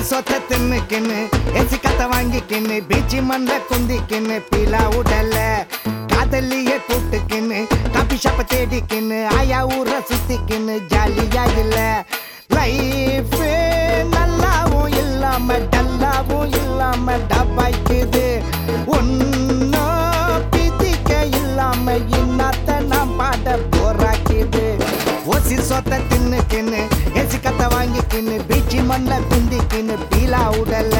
சொத்த தின்னுக்கின்னு எசி கத்த வாங்கிக்கின்னு பீச்சி மண்ட குந்திக்கின்னு பீலா உடல காதலிய கூட்டுக்கின்னு காபி ஷாப்ப தேடிக்கின்னு ஆயா ஊர சுத்திக்கின்னு ஜாலியா இல்ல லைஃப் நல்லாவும் இல்லாம டல்லாவும் இல்லாம டப்பாய்க்குது ஒன்னும் பிதிக்க இல்லாம இன்னத்த நாம் பாட போராக்கிது ஓசி சொத்த தின்னுக்கின்னு ஏசி கத்த வாங்கிக்கின்னு பீச்சி மண்ல குந்திக்கின்னு பீலா உடல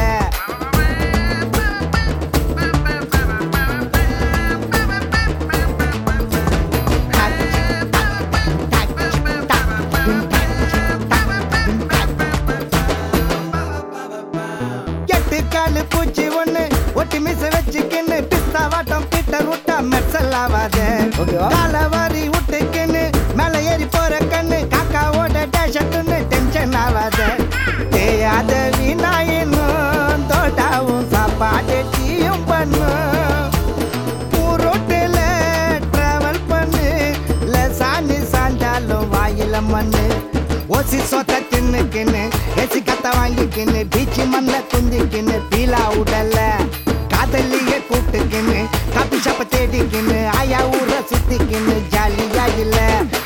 எட்டு காலு பூச்சி ஒண்ணு ஒட்டி மிச வச்சுக்கின்னு பிஸ்தா வாட்டம் பீட்டர் விட்டா மெர்சல் ஆவாத ஓகேவா? கால வாரி விட்டுக்கின்னு மேல ஏறி போற கண்ணு காக்காவோட டேஷட்டுன்னு டென்ஷன் ஆவாத தேயாத வீணாயினும் தோட்டாவும் சாப்பாடு டீயும் பண்ணும் ஊரோட்டில டிராவல் பண்ணு லசானி சாஞ்சாலும் வாயில மண்ணு ஓசி சொத்த தின்னுக்கின்னு ஏசி கத்த வாங்கிக்கின்னு பீச்சி மண்ண குந்திக்கின்னு பீலா உடல காதலிய கூட்டுக்கின்னு காபி ஷாப்ப தேடிக்கின்னு ஆயா ஊர சுத்திக்கின்னு ஜாலியா இல்ல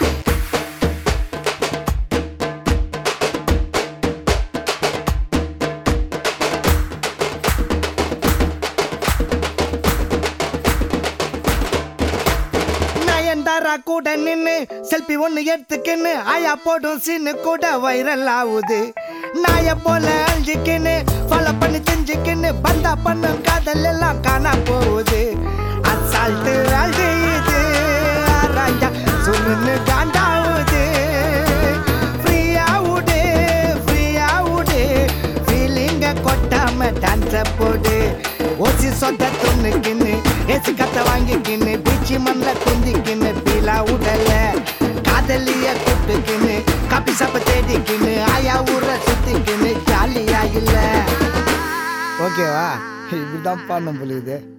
நயன்தாரா கூட நின்னு செல்ஃபி ஒண்ணு எடுத்துக்கின்னு ஆயா போடும் சீனு கூட வைரல் ஆகுது நாய போல அழிஞ்சுக்கின்னு ஃபாலோ பண்ணி செஞ்சுக்கின்னு பந்தா பண்ணும் காதல் எல்லாம் காணா போகுது அசால்ட்டு அழுது ராஜா சும்னு காண்டாவுது ஃப்ரீயா விடு ஃப்ரீயா விடு ஃபீலிங்க கொட்டாம டான்ஸ போடு ஓசி சொந்த துண்ணுக்கின்னு ஏசி கத்த வாங்கிக்கின்னு பீச்சி மண்ல குந்திக்கின்னு பீலா உடல காதலிய கூப்பிட்டுக்கின்னு காப்பி சாப்ப தேடிக்கின்னு ஆயா ஊர சுத்திக்கின்னு ஜாலியா இல்ல ஓகேவா இப்படிதான் பாடணும் போல இது